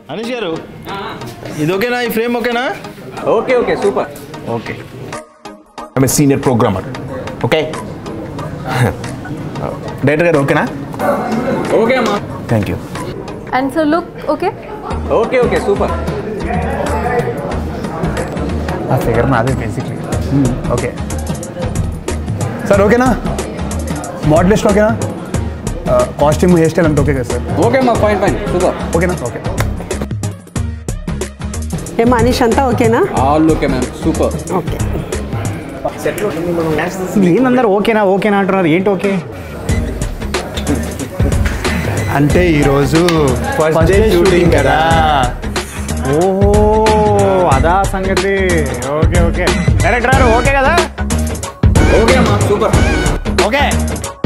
అనీష్ గారు ఇది ఓకేనా ఈ ఫ్రేమ్ ఓకేనా okay okay super okay I'm senior programmer okay director గారు ఓకేనా ఓకే అమ్మా thank you and so look okay okay okay super ఆ ఫిగర్ నాదే బేసిక్లీ ఓకే సార్ ఓకేనా మోడలిస్ట్ ఓకేనా కాస్ట్యూమ్ హెయిర్ స్టైల్ అంతా ఓకే కదా సార్ ఓకే అమ్మా ఫైన్ ఫైన్ సూపర్ ఓకేనా ఓకే ఏ మనీష్ అంతా ఓకేనా all okay ma'am super okay ఏందన్నారు ఓకేనా ఓకేనా అంటున్నారు ఏంటి ఓకే అంటే ఈరోజు First day shooting కదా. ఓహో అదా సంగతి ఓకే ఓకే డైరెక్టర్ గారు ఓకే కదా ఓకే అమ్మా సూపర్ ఓకే